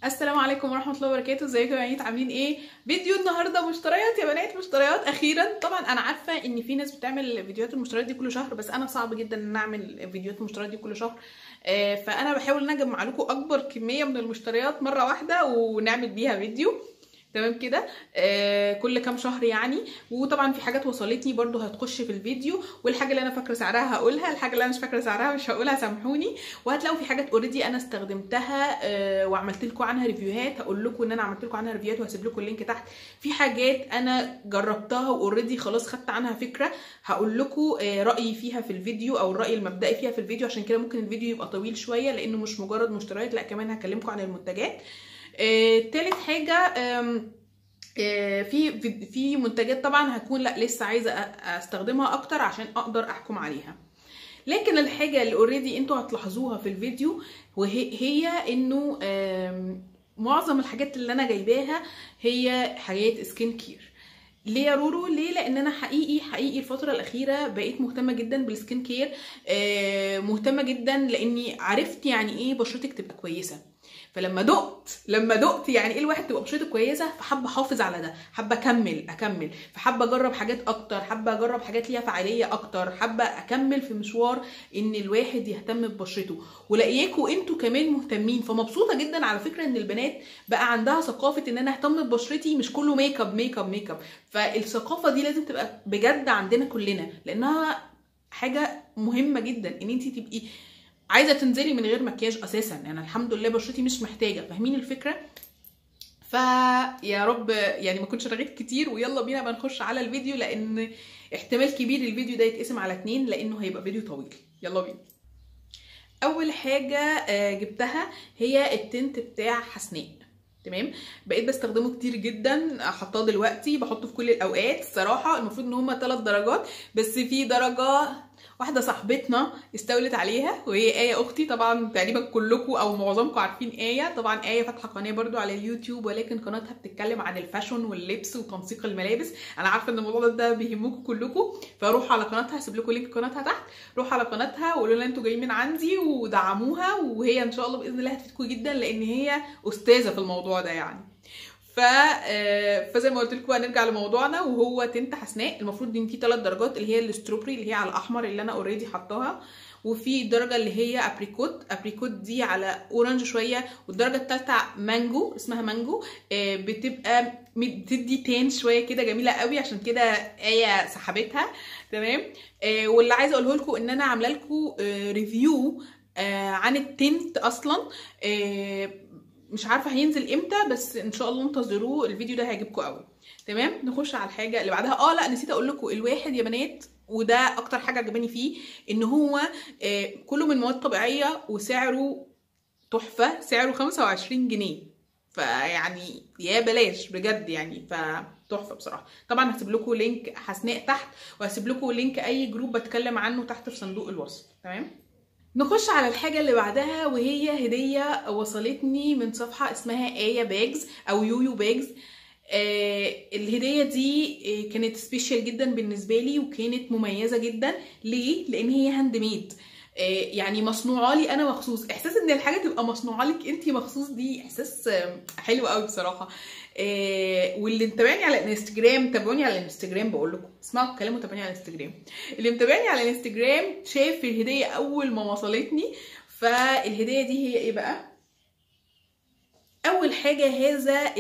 السلام عليكم ورحمه الله وبركاته ازيكم يا بنات عاملين ايه فيديو النهارده مشتريات يا بنات مشتريات اخيرا طبعا انا عارفه ان في ناس بتعمل فيديوهات المشتريات دي كل شهر بس انا صعب جدا ان اعمل فيديوهات المشتريات دي كل شهر آه، فانا بحاول ان اجمع لكم اكبر كميه من المشتريات مره واحده ونعمل بيها فيديو تمام كده آه كل كام شهر يعني وطبعا في حاجات وصلتني برضو هتخش في الفيديو والحاجه اللي انا فاكره سعرها هقولها الحاجه اللي انا مش فاكره سعرها مش هقولها سامحوني وهتلاقوا في حاجات اوريدي انا استخدمتها آه وعملت لكم عنها ريفيوهات هقول لكم ان انا عملت لكم عنها ريفيوهات وهسيب لكم اللينك تحت في حاجات انا جربتها واوريدي خلاص خدت عنها فكره هقول لكم آه رايي فيها في الفيديو او الراي المبدئي فيها في الفيديو عشان كده ممكن الفيديو يبقى طويل شويه لانه مش مجرد مشتريات لا كمان هكلمكم عن المنتجات آه تالت حاجه آه في في منتجات طبعا هكون لا لسه عايزه استخدمها اكتر عشان اقدر احكم عليها لكن الحاجه اللي اوريدي انتوا هتلاحظوها في الفيديو وهي هي انه معظم الحاجات اللي انا جايباها هي حاجات سكين كير ليه يا رورو ليه لان انا حقيقي حقيقي الفتره الاخيره بقيت مهتمه جدا بالسكين كير مهتمه جدا لاني عرفت يعني ايه بشرتك تبقى كويسه فلما دقت لما دقت يعني ايه الواحد تبقى بشرته كويسه فحابه احافظ على ده حابه اكمل اكمل فحابه اجرب حاجات اكتر حابه اجرب حاجات ليها فعاليه اكتر حابه اكمل في مشوار ان الواحد يهتم ببشرته ولاقياكم انتوا كمان مهتمين فمبسوطه جدا على فكره ان البنات بقى عندها ثقافه ان انا اهتم ببشرتي مش كله ميك اب ميك اب ميك اب فالثقافه دي لازم تبقى بجد عندنا كلنا لانها حاجه مهمه جدا ان انت تبقي عايزه تنزلي من غير مكياج اساسا يعني الحمد لله بشرتي مش محتاجه فاهمين الفكره فيا رب يعني ما كنتش رغيت كتير ويلا بينا بقى نخش على الفيديو لان احتمال كبير الفيديو ده يتقسم على اتنين لانه هيبقى فيديو طويل يلا بينا اول حاجه جبتها هي التنت بتاع حسناء تمام بقيت بستخدمه كتير جدا حطاه دلوقتي بحطه في كل الاوقات الصراحه المفروض ان هما ثلاث درجات بس في درجه واحدة صاحبتنا استولت عليها وهي آية أختي طبعا تقريبا كلكم أو معظمكم عارفين آية طبعا آية فاتحة قناة برضو على اليوتيوب ولكن قناتها بتتكلم عن الفاشون واللبس وتنسيق الملابس أنا عارفة إن الموضوع ده بيهمكم كلكم فروحوا على قناتها هسيب لكم لينك قناتها تحت روحوا على قناتها وقولوا لها انتوا جايين من عندي ودعموها وهي إن شاء الله بإذن الله هتفيدكم جدا لأن هي أستاذة في الموضوع ده يعني ف فزي ما قلت لكم هنرجع لموضوعنا وهو تنت حسناء المفروض ان في ثلاث درجات اللي هي الاستروبري اللي هي على الاحمر اللي انا اوريدي حطاها وفي الدرجه اللي هي ابريكوت ابريكوت دي على اورنج شويه والدرجه الثالثه مانجو اسمها مانجو بتبقى بتدي تان شويه كده جميله قوي عشان كده ايه سحبتها تمام واللي عايزه اقوله لكم ان انا عامله لكم ريفيو عن التنت اصلا مش عارفه هينزل امتى بس ان شاء الله انتظروه الفيديو ده هيعجبكم قوي تمام نخش على الحاجه اللي بعدها اه لا نسيت اقول لكم الواحد يا بنات وده اكتر حاجه عجباني فيه ان هو آه كله من مواد طبيعيه وسعره تحفه سعره 25 جنيه فيعني يا بلاش بجد يعني فتحفه بصراحه طبعا هسيب لكم لينك حسناء تحت وهسيب لكم لينك اي جروب بتكلم عنه تحت في صندوق الوصف تمام نخش على الحاجة اللي بعدها وهي هدية وصلتني من صفحة اسمها آية باجز أو يويو باجز آه الهدية دي آه كانت سبيشال جدا بالنسبة لي وكانت مميزة جدا ليه؟ لأن هي هاند ميد آه يعني مصنوعة لي أنا مخصوص إحساس إن الحاجة تبقى مصنوعة لك أنت مخصوص دي إحساس حلو قوي بصراحة واللي متابعني على الانستجرام تابعوني على الانستجرام بقول لكم اسمعوا الكلام وتابعوني على الانستجرام اللي متابعني على الانستجرام شاف الهديه اول ما وصلتني فالهديه دي هي ايه بقى اول حاجه هذا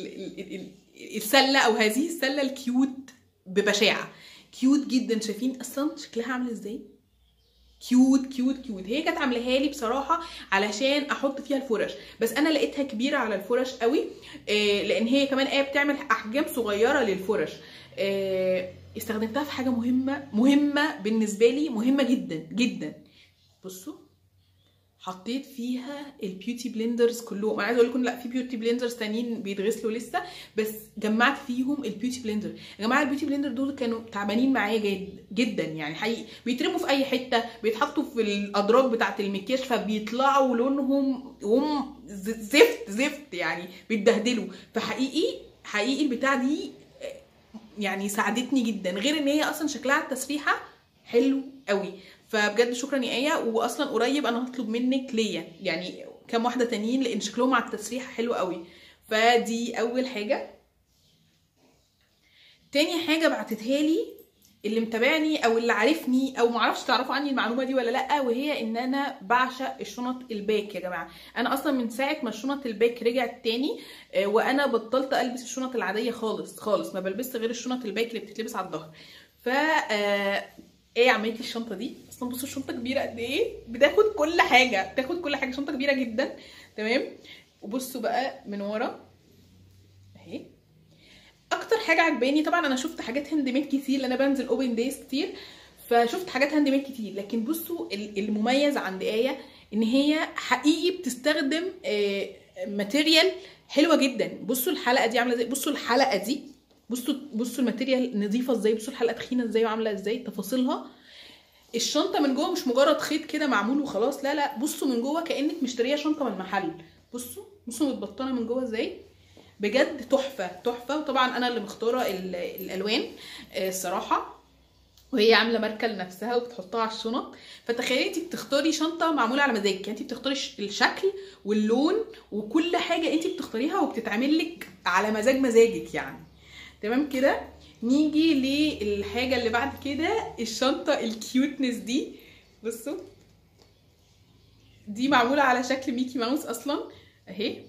السله او هذه السله الكيوت ببشاعه كيوت جدا شايفين اصلا شكلها عامل ازاي كيوت كيوت كيوت هي كانت عاملاها لي بصراحه علشان احط فيها الفرش بس انا لقيتها كبيره على الفرش قوي آه لان هي كمان ايه بتعمل احجام صغيره للفرش آه استخدمتها في حاجه مهمه مهمه بالنسبه لي مهمه جدا جدا بصوا حطيت فيها البيوتي بلندرز كلهم انا عايزه اقول لكم لا في بيوتي بلندرز تانيين بيتغسلوا لسه بس جمعت فيهم البيوتي بلندر يا جماعه البيوتي بلندر دول كانوا تعبانين معايا جد جدا يعني حقيقي بيترموا في اي حته بيتحطوا في الاضراب بتاعه المكياج فبيطلعوا لونهم هم زفت زفت يعني بيتبهدلوا فحقيقي حقيقي البتاع دي يعني ساعدتني جدا غير ان هي اصلا شكلها التسريحه حلو قوي فبجد شكرا يا ايه واصلا قريب انا هطلب منك ليا يعني كام واحده تانيين لان شكلهم على التسريحه حلو قوي فدي اول حاجه تاني حاجه بعتتها لي اللي متابعني او اللي عارفني او معرفش تعرفوا عني المعلومه دي ولا لا وهي ان انا بعشق الشنط الباك يا جماعه انا اصلا من ساعه ما الشنط الباك رجعت تاني آه، وانا بطلت البس الشنط العاديه خالص خالص ما بلبسش غير الشنط الباك اللي بتتلبس على الظهر ف آه، ايه عملت الشنطه دي اصلا بصوا الشنطه كبيره قد ايه بتاخد كل حاجه بتاخد كل حاجه شنطه كبيره جدا تمام وبصوا بقى من ورا اهي اكتر حاجه عجباني طبعا انا شفت حاجات هاند ميد كتير لان انا بنزل اوبن دايز كتير فشفت حاجات هاند ميد كتير لكن بصوا ال- المميز عند ايه ان هي حقيقي بتستخدم ماتيريال حلوه جدا بصوا الحلقه دي عامله ازاي بصوا الحلقه دي بصوا بصوا الماتيريال نظيفه ازاي بصوا الحلقه تخينه ازاي وعامله ازاي تفاصيلها الشنطه من جوه مش مجرد خيط كده معمول وخلاص لا لا بصوا من جوه كانك مشتريه شنطه من المحل بصوا بصوا متبطنه من جوه ازاي بجد تحفه تحفه وطبعا انا اللي مختاره ال- الالوان آه، الصراحه وهي عامله ماركه لنفسها وبتحطها على الشنط فتخيلي انت بتختاري شنطه معموله على مزاجك يعني انت بتختاري ش- الشكل واللون وكل حاجه انت بتختاريها وبتتعمل لك على مزاج مزاجك يعني تمام كده نيجي للحاجه اللي بعد كده الشنطه الكيوتنس دي بصوا دي معموله على شكل ميكي ماوس اصلا اهي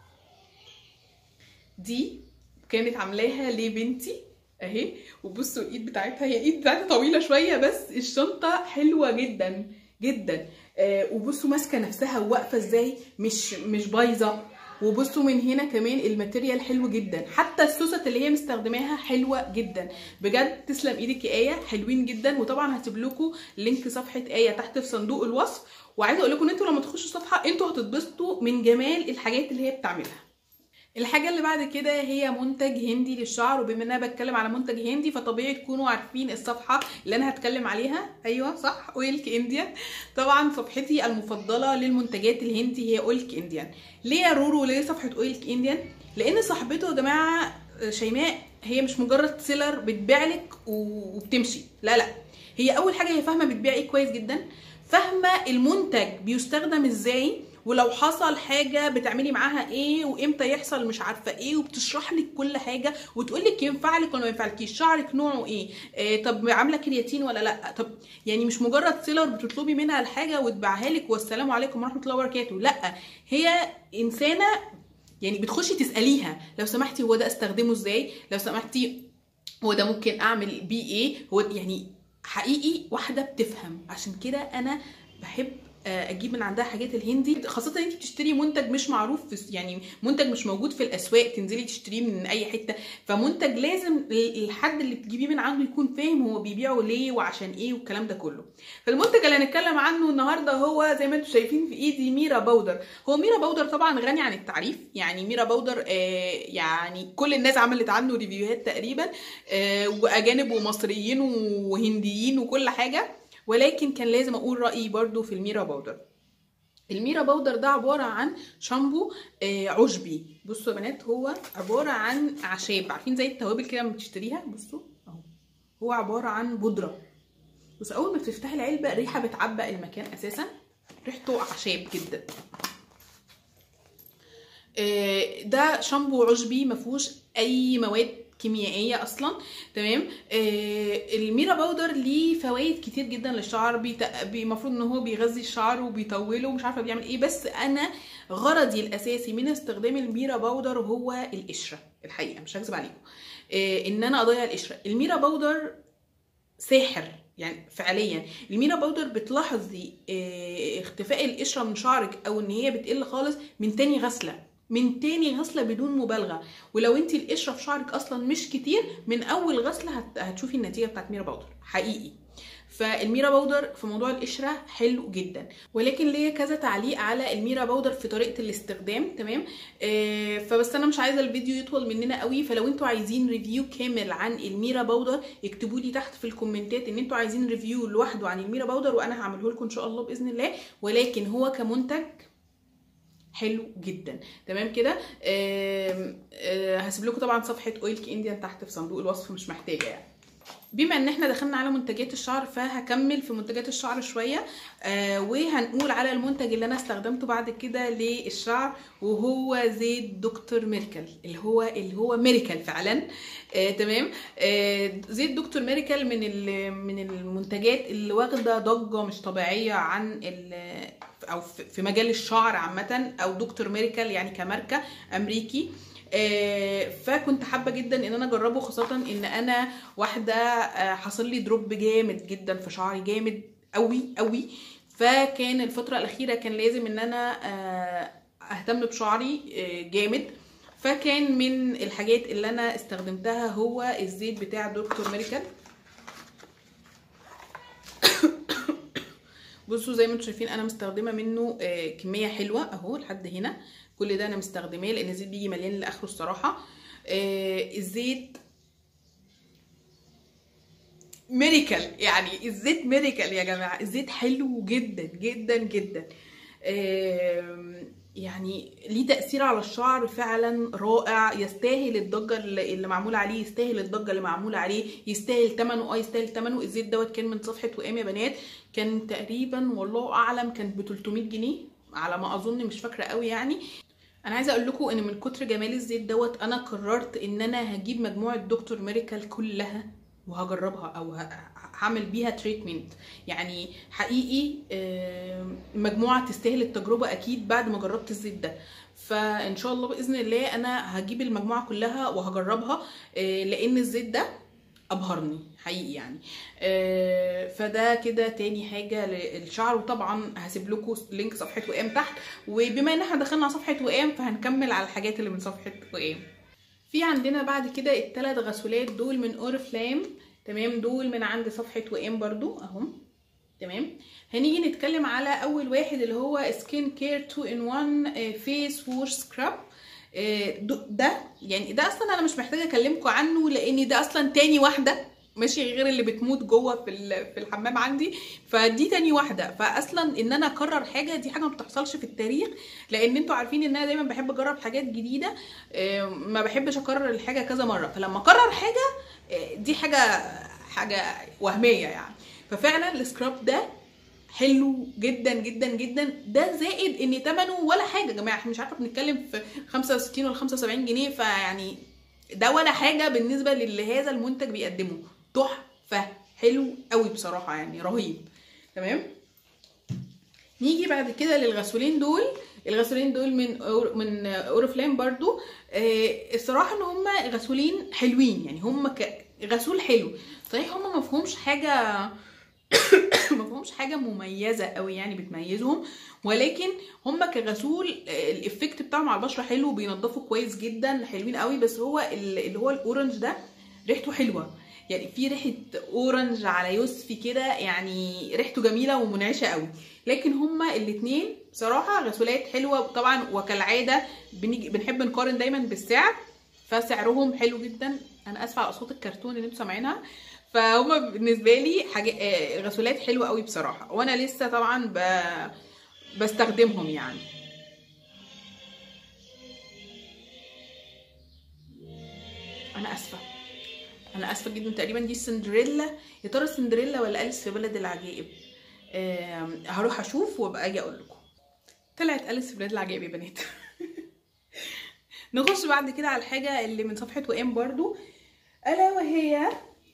دي كانت عاملاها لبنتي اهي وبصوا الايد بتاعتها هي ايد بتاعتها طويله شويه بس الشنطه حلوه جدا جدا آه وبصوا ماسكه نفسها وواقفه ازاي مش مش بايظه وبصوا من هنا كمان الماتيريال حلو جدا حتى السوست اللي هي مستخدماها حلوه جدا بجد تسلم ايدك يا ايه حلوين جدا وطبعا هسيب لكم لينك صفحه ايه تحت في صندوق الوصف وعايزه اقول لكم ان انتوا لما تخشوا الصفحه انتوا هتتبسطوا من جمال الحاجات اللي هي بتعملها الحاجة اللي بعد كده هي منتج هندي للشعر وبما ان انا بتكلم على منتج هندي فطبيعي تكونوا عارفين الصفحة اللي انا هتكلم عليها ايوه صح اويلك انديان طبعا صفحتي المفضلة للمنتجات الهندي هي اويلك انديان ليه يا رورو ليه صفحة اويلك انديان لان صاحبته يا جماعة شيماء هي مش مجرد سيلر بتبيع لك وبتمشي لا لا هي اول حاجة هي فاهمة بتبيع ايه كويس جدا فاهمة المنتج بيستخدم ازاي ولو حصل حاجه بتعملي معاها ايه وامتى يحصل مش عارفه ايه وبتشرح لك كل حاجه وتقول لك ينفع لك ولا ما ينفعلكيش شعرك نوعه ايه آه طب عامله كرياتين ولا لا طب يعني مش مجرد سيلر بتطلبي منها الحاجه وتبيعها لك والسلام عليكم ورحمه الله وبركاته لا هي انسانه يعني بتخشي تساليها لو سمحتي هو ده استخدمه ازاي لو سمحتي هو ده ممكن اعمل بيه ايه هو يعني حقيقي واحده بتفهم عشان كده انا بحب اجيب من عندها حاجات الهندي خاصه ان انت بتشتري منتج مش معروف في يعني منتج مش موجود في الاسواق تنزلي تشتريه من اي حته فمنتج لازم الحد اللي بتجيبيه من عنده يكون فاهم هو بيبيعه ليه وعشان ايه والكلام ده كله فالمنتج اللي هنتكلم عنه النهارده هو زي ما انتم شايفين في ايدي ميرا باودر هو ميرا باودر طبعا غني عن التعريف يعني ميرا باودر آه يعني كل الناس عملت عنه ريفيوهات تقريبا آه واجانب ومصريين وهنديين وكل حاجه ولكن كان لازم اقول رايي برضو في الميرا باودر الميرا باودر ده عباره عن شامبو آه عشبي بصوا يا بنات هو عباره عن اعشاب عارفين زي التوابل كده لما بتشتريها بصوا اهو هو عباره عن بودره بس اول ما بتفتحي العلبه ريحه بتعبق المكان اساسا ريحته اعشاب جدا آه ده شامبو عشبي ما فيهوش اي مواد كيميائيه اصلا تمام آه الميرا باودر ليه فوائد كتير جدا للشعر المفروض ان هو بيغذي الشعر وبيطوله ومش عارفه بيعمل ايه بس انا غرضي الاساسي من استخدام الميرا باودر هو القشره الحقيقه مش هكذب عليكم آه ان انا اضيع القشره الميرا باودر ساحر يعني فعليا الميرا باودر بتلاحظي اه اختفاء القشره من شعرك او ان هي بتقل خالص من تاني غسله من تاني غسله بدون مبالغه ولو انت القشره في شعرك اصلا مش كتير من اول غسله هتشوفي النتيجه بتاعت ميرا باودر حقيقي فالميرا باودر في موضوع القشره حلو جدا ولكن ليا كذا تعليق على الميرا باودر في طريقه الاستخدام تمام آه فبس انا مش عايزه الفيديو يطول مننا قوي فلو انتوا عايزين ريفيو كامل عن الميرا باودر اكتبوا لي تحت في الكومنتات ان انتوا عايزين ريفيو لوحده عن الميرا باودر وانا هعمله لكم ان شاء الله باذن الله ولكن هو كمنتج حلو جدا تمام كده هسيب لكم طبعا صفحه اويلك انديان تحت في صندوق الوصف مش محتاجه يعني بما ان احنا دخلنا على منتجات الشعر فهكمل في منتجات الشعر شويه آه وهنقول على المنتج اللي انا استخدمته بعد كده للشعر وهو زيت دكتور ميركل اللي هو اللي هو ميريكل فعلا آه تمام آه زيت دكتور ميريكل من من المنتجات اللي واخده ضجه مش طبيعيه عن او في مجال الشعر عامه او دكتور ميريكل يعني كماركه امريكي آه فكنت حابه جدا ان انا اجربه خاصه ان انا واحده آه حصل لي دروب جامد جدا في شعري جامد قوي قوي فكان الفتره الاخيره كان لازم ان انا آه اهتم بشعري جامد فكان من الحاجات اللي انا استخدمتها هو الزيت بتاع دكتور ميريكال بصوا زي ما انتم شايفين انا مستخدمه منه كميه حلوه اهو لحد هنا كل ده انا مستخدماه لان الزيت بيجي مليان لاخره الصراحه الزيت ميريكال يعني الزيت ميريكال يا جماعه الزيت حلو جدا جدا جدا يعني ليه تاثير على الشعر فعلا رائع يستاهل الضجه اللي معموله عليه يستاهل الضجه اللي معموله عليه يستاهل ثمنه اه يستاهل ثمنه الزيت دوت كان من صفحه وئام يا بنات كان تقريبا والله اعلم كان ب 300 جنيه على ما اظن مش فاكره قوي يعني انا عايزه اقول لكم ان من كتر جمال الزيت دوت انا قررت ان انا هجيب مجموعه دكتور ميريكال كلها وهجربها او هعمل بيها تريتمنت يعني حقيقي مجموعه تستاهل التجربه اكيد بعد ما جربت الزيت ده فان شاء الله باذن الله انا هجيب المجموعه كلها وهجربها لان الزيت ده ابهرني حقيقي يعني فده كده تاني حاجه للشعر وطبعا هسيب لكم لينك صفحه وئام تحت وبما ان احنا دخلنا على صفحه وئام فهنكمل على الحاجات اللي من صفحه وئام في عندنا بعد كده الثلاث غسولات دول من اورفلام تمام دول من عند صفحه وئام برضو اهم تمام هنيجي نتكلم على اول واحد اللي هو سكين كير 2 ان 1 فيس ووش سكراب ده يعني ده اصلا انا مش محتاجه اكلمكم عنه لان ده اصلا تاني واحده ماشي غير اللي بتموت جوه في في الحمام عندي فدي تاني واحده فاصلا ان انا اكرر حاجه دي حاجه ما بتحصلش في التاريخ لان انتوا عارفين ان انا دايما بحب اجرب حاجات جديده ما بحبش اكرر الحاجه كذا مره فلما اكرر حاجه دي حاجه حاجه وهميه يعني ففعلا السكراب ده حلو جدا جدا جدا ده زائد ان ثمنه ولا حاجه يا جماعه احنا مش عارفه بنتكلم في 65 ولا 75 جنيه فيعني ده ولا حاجه بالنسبه للي هذا المنتج بيقدمه تحفه حلو قوي بصراحه يعني رهيب تمام نيجي بعد كده للغسولين دول الغسولين دول من أور من اورفلام برضو آه الصراحه ان هم غسولين حلوين يعني هم غسول حلو صحيح هم ما فيهمش حاجه ما فيهمش حاجه مميزه قوي يعني بتميزهم ولكن هم كغسول الافكت بتاعهم على البشره حلو بينضفوا كويس جدا حلوين قوي بس هو اللي هو الاورنج ده ريحته حلوه يعني في ريحه اورنج على يوسفي كده يعني ريحته جميله ومنعشه قوي لكن هما الاثنين بصراحه غسولات حلوه طبعا وكالعاده بنيجي بنحب نقارن دايما بالسعر فسعرهم حلو جدا انا اسفه على اصوات الكرتون اللي انتوا سامعينها فهما بالنسبه لي حاجه غسولات حلوه قوي بصراحه وانا لسه طبعا ب... بستخدمهم يعني انا اسفه انا اسفه جدا تقريبا دي سندريلا يا ترى سندريلا ولا اليس في بلد العجائب آه هروح اشوف وابقى اجي اقول لكم طلعت اليس في بلد العجائب يا بنات نخش بعد كده على الحاجه اللي من صفحه وام برضو الا وهي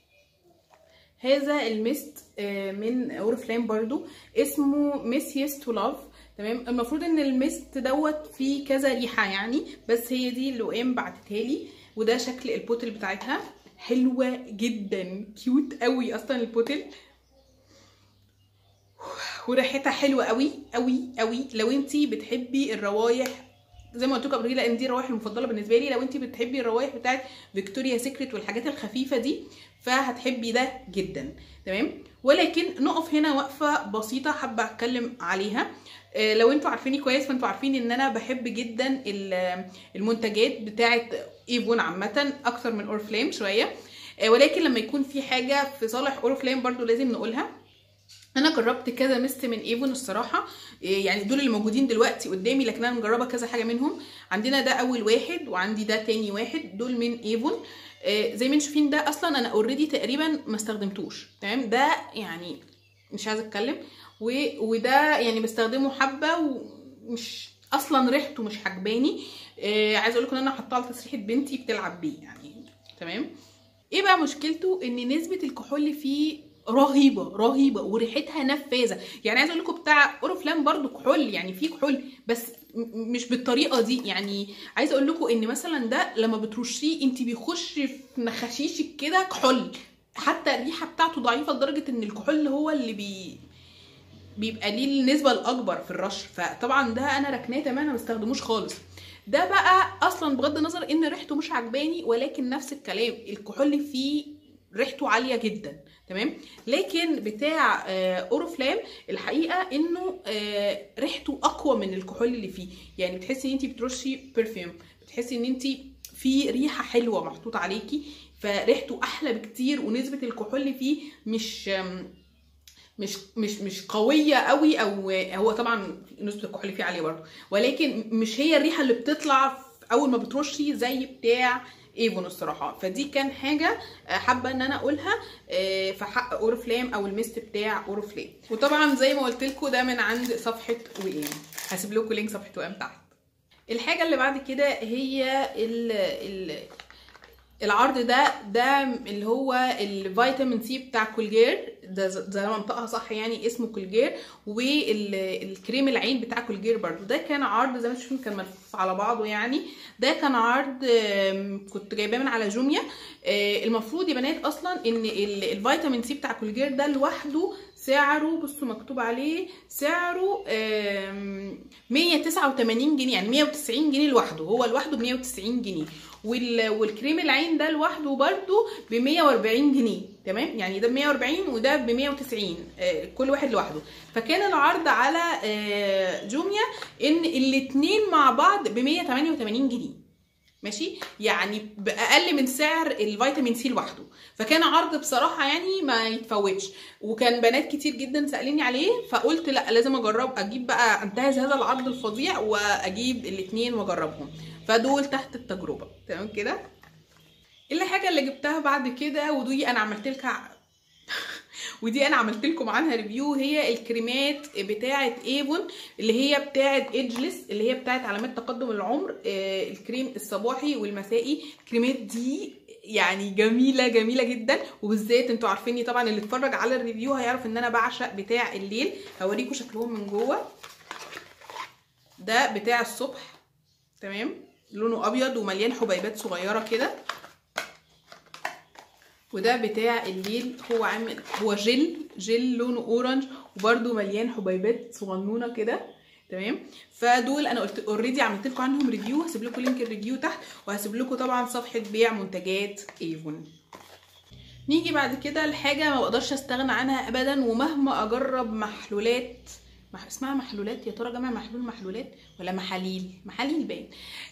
هذا الميست من اورفلام برضو اسمه ميس يس تو لاف تمام المفروض ان الميست دوت فيه كذا ريحه يعني بس هي دي اللي وام بعتتها لي وده شكل البوتل بتاعتها حلوه جدا كيوت قوي اصلا البوتل وريحتها حلوه قوي قوي قوي لو انتي بتحبي الروايح زي ما قلت لكم قبل كده لان دي الروايح المفضله بالنسبه لي لو انت بتحبي الروايح بتاعت فيكتوريا سيكريت والحاجات الخفيفه دي فهتحبي ده جدا تمام ولكن نقف هنا وقفه بسيطه حابه اتكلم عليها آه لو انتوا عارفيني كويس فانتوا عارفين ان انا بحب جدا المنتجات بتاعت ايفون عامه اكتر من اورفلام شويه آه ولكن لما يكون في حاجه في صالح اورفلام برضو لازم نقولها انا جربت كذا ميست من ايفون الصراحه إيه يعني دول اللي موجودين دلوقتي قدامي لكن انا مجربه كذا حاجه منهم عندنا ده اول واحد وعندي ده تاني واحد دول من ايفون إيه زي ما انتم شايفين ده اصلا انا اوريدي تقريبا ما استخدمتوش تمام ده يعني مش عايزه اتكلم وده يعني بستخدمه حبه ومش اصلا ريحته مش عجباني إيه عايزه اقول لكم ان انا حاطاه على تسريحه بنتي بتلعب بيه يعني تمام ايه بقى مشكلته ان نسبه الكحول فيه رهيبه رهيبه وريحتها نفاذه يعني عايزه اقول لكم بتاع اورفلام برضو كحول يعني فيه كحول بس مش بالطريقه دي يعني عايزه اقول لكم ان مثلا ده لما بترشيه انت بيخش في نخاشيشك كده كحول حتى الريحه بتاعته ضعيفه لدرجه ان الكحول هو اللي بي بيبقى ليه النسبه الاكبر في الرش فطبعا ده انا ركناه تماما ما بستخدموش خالص ده بقى اصلا بغض النظر ان ريحته مش عجباني ولكن نفس الكلام الكحول فيه ريحته عاليه جدا تمام لكن بتاع اورفلام الحقيقه انه ريحته اقوى من الكحول اللي فيه يعني بتحسي ان انت بترشي برفيوم بتحسي ان انت في ريحه حلوه محطوط عليكي فريحته احلى بكتير ونسبه الكحول اللي فيه مش مش مش مش قويه قوي او هو طبعا نسبه الكحول فيه عاليه برضه ولكن مش هي الريحه اللي بتطلع اول ما بترشي زي بتاع ايفون الصراحه فدي كان حاجه حابه ان انا اقولها في حق اورفلام او الميست بتاع اورفلام وطبعا زي ما قلت لكم ده من عند صفحه وام هسيب لكم لينك صفحه وام تحت الحاجه اللي بعد كده هي ال ال العرض ده ده اللي هو الفيتامين سي بتاع كولجير ده زي ما منطقها صح يعني اسمه كولجير والكريم العين بتاع كولجير برضو ده كان عرض زي ما تشوفون كان ملفوف على بعضه يعني ده كان عرض كنت جايباه من على جوميا المفروض يا بنات اصلا ان الفيتامين سي بتاع كولجير ده لوحده سعره بصوا مكتوب عليه سعره 189 جنيه يعني 190 جنيه لوحده هو لوحده ب 190 جنيه والكريم العين ده لوحده برده ب 140 جنيه تمام يعني ده ب 140 وده ب 190 آه كل واحد لوحده فكان العرض على آه جوميا ان الاثنين مع بعض ب 188 جنيه ماشي يعني باقل من سعر الفيتامين سي لوحده فكان عرض بصراحه يعني ما يتفوتش وكان بنات كتير جدا ساليني عليه فقلت لا لازم اجرب اجيب بقى انتهز هذا العرض الفظيع واجيب الاثنين واجربهم فدول تحت التجربه تمام كده الحاجه اللي جبتها بعد كده ودي انا عملت لكم ودي انا عملت لكم عنها ريفيو هي الكريمات بتاعه ايفون اللي هي بتاعه ايدجلس اللي هي بتاعه علامات تقدم العمر آه الكريم الصباحي والمسائي الكريمات دي يعني جميله جميله جدا وبالذات انتوا عارفيني طبعا اللي اتفرج على الريفيو هيعرف ان انا بعشق بتاع الليل هوريكم شكلهم من جوه ده بتاع الصبح تمام لونه ابيض ومليان حبيبات صغيره كده وده بتاع الليل هو عامل هو جل جل لونه اورنج وبرده مليان حبيبات صغنونه كده تمام فدول انا قلت اوريدي عملت لكم عنهم ريفيو هسيب لكم لينك الريفيو تحت وهسيب لكم طبعا صفحه بيع منتجات ايفون نيجي بعد كده لحاجه ما بقدرش استغنى عنها ابدا ومهما اجرب محلولات مح... اسمها محلولات يا ترى جمع محلول محلولات ولا محاليل محاليل باين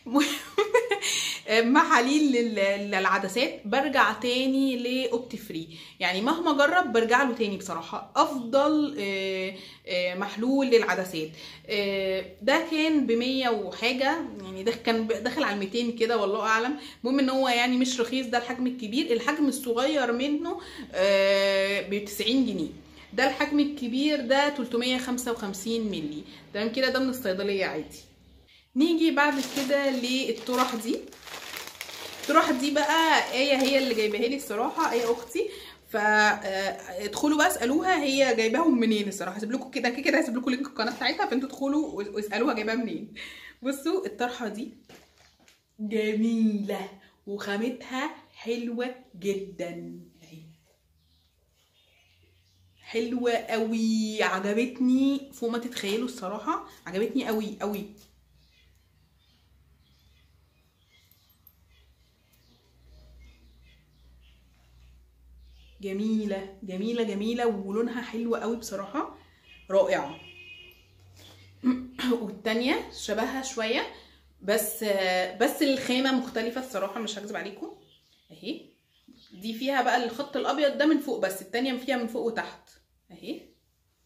محاليل للعدسات برجع تاني لاوبتي فري يعني مهما اجرب برجع له تاني بصراحه افضل محلول للعدسات ده كان ب 100 وحاجه يعني ده كان داخل على 200 كده والله اعلم المهم ان هو يعني مش رخيص ده الحجم الكبير الحجم الصغير منه ب 90 جنيه ده الحجم الكبير ده 355 مللي تمام كده ده من الصيدليه عادي نيجي بعد كده للطرح دي الطرح دي بقى ايه هي اللي جايباها لي الصراحه ايه اختي فادخلوا بقى اسالوها هي جايباهم منين الصراحه هسيب لكم كده كده هسيب لكم لينك القناه بتاعتها فانتوا ادخلوا واسالوها جايباها منين بصوا الطرحه دي جميله وخامتها حلوه جدا حلوه قوي عجبتني فوق ما تتخيلوا الصراحه عجبتني قوي قوي جميله جميله جميله ولونها حلو قوي بصراحه رائعه والتانية شبهها شويه بس بس الخامه مختلفه الصراحه مش هكذب عليكم اهي دي فيها بقى الخط الابيض ده من فوق بس التانية فيها من فوق وتحت اهي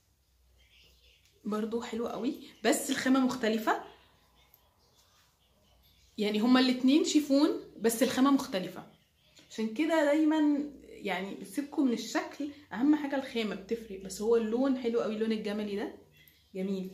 برضو حلو قوي بس الخامه مختلفه يعني هما الاتنين شيفون بس الخامه مختلفه عشان كده دايما يعني سيبكم من الشكل اهم حاجه الخامه بتفرق بس هو اللون حلو قوي اللون الجملي ده جميل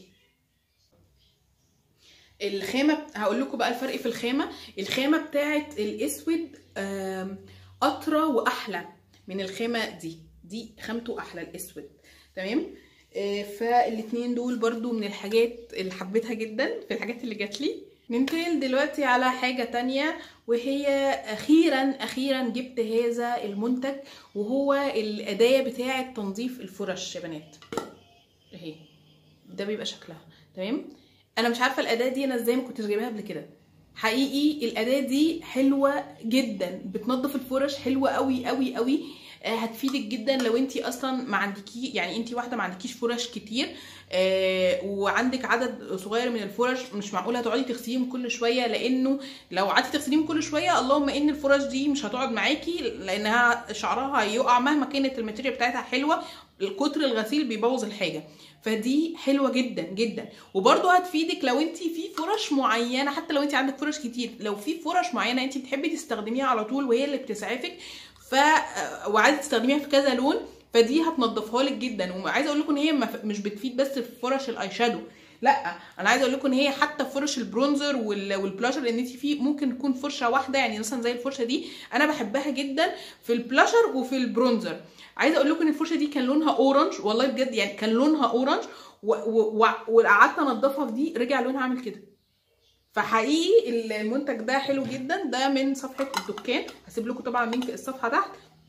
الخامه هقول لكم بقى الفرق في الخامه الخامه بتاعت الاسود آم، اطرى واحلى من الخامه دي دي خامته احلى الاسود تمام آه، فالاتنين دول برضو من الحاجات اللي حبيتها جدا في الحاجات اللي جات لي ننتقل دلوقتي على حاجة تانية وهي أخيرا أخيرا جبت هذا المنتج وهو الأداة بتاعة تنظيف الفرش يا بنات اهي ده بيبقى شكلها تمام انا مش عارفه الاداه دي انا ازاي ما كنتش جايباها قبل كده حقيقي الاداه دي حلوه جدا بتنظف الفرش حلوه قوي قوي قوي آه، هتفيدك جدا لو انت اصلا ما عندكي يعني انت واحده ما عندكيش فرش كتير آه، وعندك عدد صغير من الفرش مش معقول هتقعدي تغسليهم كل شويه لانه لو قعدتي تغسليهم كل شويه اللهم ان الفرش دي مش هتقعد معاكي لانها شعرها هيقع مهما كانت الماتيريال بتاعتها حلوه كتر الغسيل بيبوظ الحاجه فدي حلوه جدا جدا وبرده هتفيدك لو انت في فرش معينه حتى لو انت عندك فرش كتير لو في فرش معينه انت بتحبي تستخدميها على طول وهي اللي بتسعفك ف وعايزه تستخدميها في كذا لون فدي هتنضفها لك جدا وعايزه اقول لكم ان هي مف- مش بتفيد بس في فرش الاي شادو لا انا عايزه اقول لكم ان هي حتى في فرش البرونزر وال- والبلاشر لان انت في ممكن تكون فرشه واحده يعني مثلا زي الفرشه دي انا بحبها جدا في البلاشر وفي البرونزر عايزه اقول لكم ان الفرشه دي كان لونها اورنج والله بجد يعني كان لونها اورنج و- و- و- وقعدت انضفها في دي رجع لونها عامل كده فحقيقي المنتج ده حلو جدا ده من صفحه الدكان هسيب لكم طبعا لينك الصفحه تحت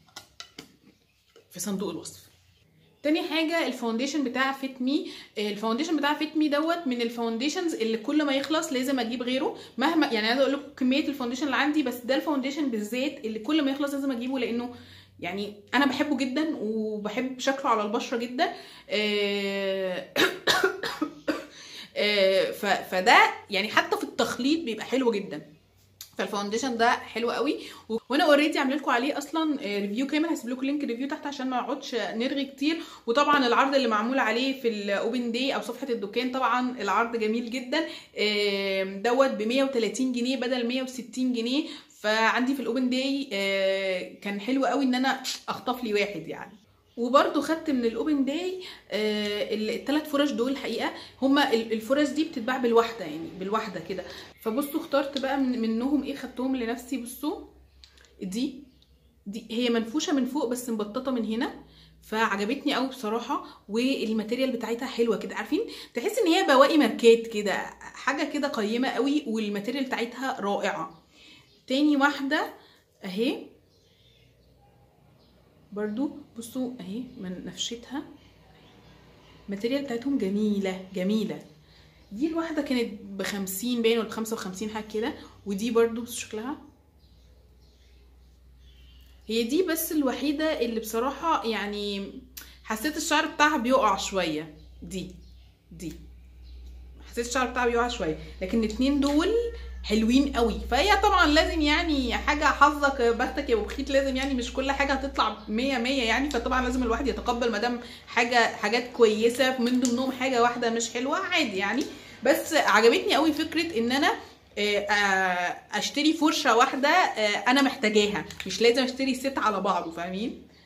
في صندوق الوصف تاني حاجة الفاونديشن بتاع فيت مي الفاونديشن بتاع فيت مي دوت من الفاونديشنز اللي كل ما يخلص لازم اجيب غيره مهما يعني عايزه اقول لكم كمية الفاونديشن اللي عندي بس ده الفاونديشن بالذات اللي كل ما يخلص لازم اجيبه لانه يعني انا بحبه جدا وبحب شكله على البشرة جدا آه، آه، ف- فده يعني حتى في التخليط بيبقى حلو جدا فالفاونديشن ده حلو قوي و- وانا اوريدي عامله لكم عليه اصلا ريفيو كامل هسيب لكم لينك ريفيو تحت عشان ما اقعدش نرغي كتير وطبعا العرض اللي معمول عليه في الاوبن داي او صفحه الدكان طبعا العرض جميل جدا آم، دوت ب 130 جنيه بدل 160 جنيه فعندي في الاوبن داي كان حلو قوي ان انا اخطف لي واحد يعني وبرده خدت من الاوبن داي الثلاث فرش دول الحقيقه هما ال- الفرش دي بتتباع بالواحده يعني بالواحده كده فبصوا اخترت بقى من منهم ايه خدتهم لنفسي بصوا دي دي هي منفوشه من فوق بس مبططه من هنا فعجبتني قوي بصراحه والماتيريال بتاعتها حلوه كده عارفين تحس ان هي بواقي ماركات كده حاجه كده قيمه قوي والماتيريال بتاعتها رائعه تاني واحده اهي برضو بصوا اهي من نفشتها الماتيريال بتاعتهم جميله جميله دي الواحده كانت بخمسين باين ولا بخمسة وخمسين حاجه كده ودي برضو بصوا شكلها هي دي بس الوحيده اللي بصراحه يعني حسيت الشعر بتاعها بيقع شويه دي دي حسيت الشعر بتاعها بيقع شويه لكن الاتنين دول حلوين قوي فهي طبعا لازم يعني حاجه حظك بختك يا بخيت لازم يعني مش كل حاجه هتطلع 100 100 يعني فطبعا لازم الواحد يتقبل ما دام حاجه حاجات كويسه من ضمنهم حاجه واحده مش حلوه عادي يعني بس عجبتني قوي فكره ان انا آه، آه، اشتري فرشه واحده آه، انا محتاجاها مش لازم اشتري ست على بعضه فاهمين